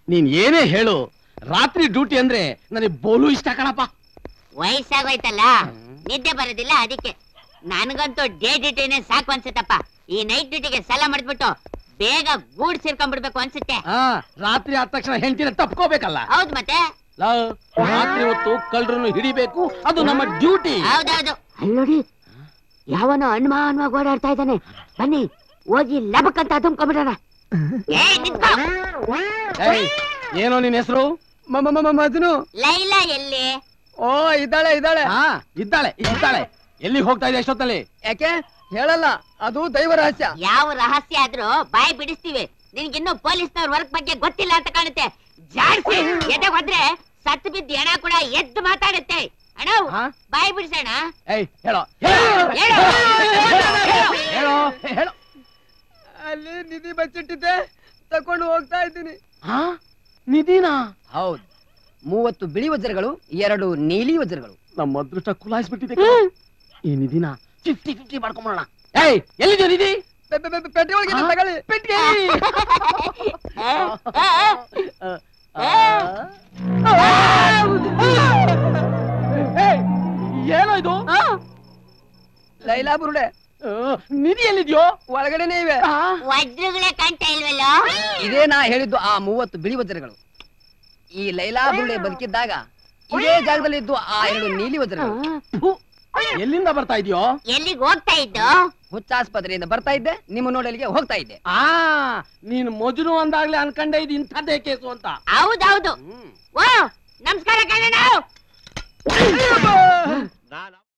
ನೀನ್ ಏನೇ ಹೇಳು ರಾತ್ರಿ ಡ್ಯೂಟಿ ಅಂದ್ರೆ ನನಗೆ ಬೋಲು ಇಷ್ಟ ಕಣಪ್ಪ ವಯಸ್ಸಾಗೋಯ್ತಲ್ಲ ನಿದ್ದೆ ಬರೋದಿಲ್ಲ ಅದಕ್ಕೆ ನನಗಂತೂ ಡೇ ಡ್ಯೂಟಿನೇ ಸಾಕು ಅನ್ಸುತ್ತಪ್ಪ ಈ ನೈಟ್ ಡ್ಯೂಟಿಗೆ ಸಲ ಮಾಡಿದ್ಬಿಟ್ಟು ಬೇಗ ಗೂಡ್ ಸೇರ್ಕೊಂಡ್ಬಿಡ್ಬೇಕು ಅನ್ಸುತ್ತೆ ಆ ರಾತ್ರಿ ಆದ ತಕ್ಷಣ ಹೆಂಡತಿನ ತಪ್ಕೋಬೇಕಲ್ಲ ಹೌದು ಮತ್ತೆ ಲವ್, ರಾತ್ರಿ ಹೊತ್ತು ಕಳ್ಳರನ್ನು ಹಿಡಿಬೇಕು ಅದು ನಮ್ಮ ಡ್ಯೂಟಿ ಹೌದೌದು ಅಲ್ಲೋಡಿ ಯಾವನೋ ಅನುಮಾನವಾಗಿ ಓಡಾಡ್ತಾ ಇದ್ದಾನೆ ಬನ್ನಿ ಹೋಗಿ ಲಬಕ್ ಅಂತ ತುಂಬ್ಕೊಂಡ್ಬಿಡೋಣ ಏ ನಿಂತ್ಕೋ ಏಯ್, ಏನೋ ನಿನ್ ಹೆಸರು ಮಜನು ಲೈಲಾ ಎಲ್ಲಿ ಓ ಇದ್ದಾಳೆ ಇದ್ದಾಳೆ ಹಾ ಇದ್ದಾಳೆ ಇದ್ದಾಳೆ ಎಲ್ಲಿಗೆ ಹೋಗ್ತಾ ಇದೆ ಎಷ್ಟೊತ್ತಲ್ಲಿ ಯಾಕೆ ಹೇಳಲ್ಲ ಅದು ದೈವ ರಹಸ್ಯ ಯಾವ ರಹಸ್ಯ ಆದ್ರೂ ಬಾಯಿ ಬಿಡಿಸ್ತೀವಿ ನಿನ್ಗಿನ್ನೂ ಪೊಲೀಸ್ನವ್ರ ವರ್ಕ್ ಬಗ್ಗೆ ಗೊತ್ತಿಲ್ಲ ಅಂತ ಕಾಣುತ್ತೆ ಜಾಡ್ಸಿ ಎದೆ ಹೋದ್ರೆ ಸತ್ತು ಬಿದ್ದು ಹೆಣ ಕೂಡ ಎದ್ದು ಮಾತಾಡುತ್ತೆ ಅಣ್ಣ ಹಾ? ಬಾಯಿ ಬಿಡಿಸೋಣ ಏಯ್ ಹೇಳೋ ಹೇಳು. ಹೇಳೋ ಹೇಳೋ ಅಲ್ಲಿ ನಿಧಿ ಬಚ್ಚಿಟ್ಟಿದ್ದೆ ತಕೊಂಡು ಹೋಗ್ತಾ ಇದ್ದೀನಿ ಹಾ ನಿಧಿನಾ ಹೌದು ಮೂವತ್ತು ಬಿಳಿ ವಜ್ರಗಳು ಎರಡು ನೀಲಿ ವಜ್ರಗಳು ನಮ್ಮ ಅದೃಷ್ಟ ಕುಲಾಯಿಸ್ಬಿಟ್ಟಿದೆ ಈ ನಿಧಿನ ಫಿಫ್ಟಿ ಫಿಫ್ಟಿ ಮಾಡ್ಕೊಂಬೋಣ ಏಯ್ ಎಲ್ಲಿದ್ಯೋ ನಿಧಿ ಪೆಟ್ಟಿ ಒಳಗೆ ಹಾ? ತಗೊಳ್ಳಿ ಪೆಟ್ಟಿಗೆ ಏಯ್, ಏನೋ ಇದು ಲೈಲಾ ಬುರುಡೆ ಆ, ನಿಧಿ ಎಲ್ಲಿದ್ಯೋ ಒಳಗಡೆನೆ ಇವೆ ವಜ್ರಗಳೇ ಕಾಣ್ತಾ ಇಲ್ವಲ್ಲ ಇದೇ ನಾ ಹೇಳಿದ್ದು ಆ ಮೂವತ್ತು ಬಿಳಿ ವಜ್ರಗಳು ಈ ಲೈಲಾ ಬುರುಡೆ ಬದುಕಿದ್ದಾಗ ಇದೇ ಜಾಗದಲ್ಲಿ ಇದ್ದು ಆ ಎರಡು ನೀಲಿ ವಜ್ರಗಳು ಫು, ಎಲ್ಲಿಂದ ಬರ್ತಾ ಇದೆಯೋ ಎಲ್ಲಿಗೆ ಹೋಗ್ತಾ ಇದ್ದು ಹುಚ್ಚಾಸ್ಪತ್ರೆಯಿಂದ ಬರ್ತಾ ಇದ್ದೆ ನಿಮ್ಮ ನೋಡಲಿಗೆ ಹೋಗ್ತಾ ಇದ್ದೆ ಆ ನೀನ್ ಮಜುನು ಅಂದಾಗ್ಲೇ ಅನ್ಕೊಂಡೆ ಇದು ಇಂಥದ್ದೇ ಕೇಸು ಅಂತ ಹೌದೌದು ಹ್ಮ್ ಓ ನಮಸ್ಕಾರ ಕಣ್ಣ ನಾನು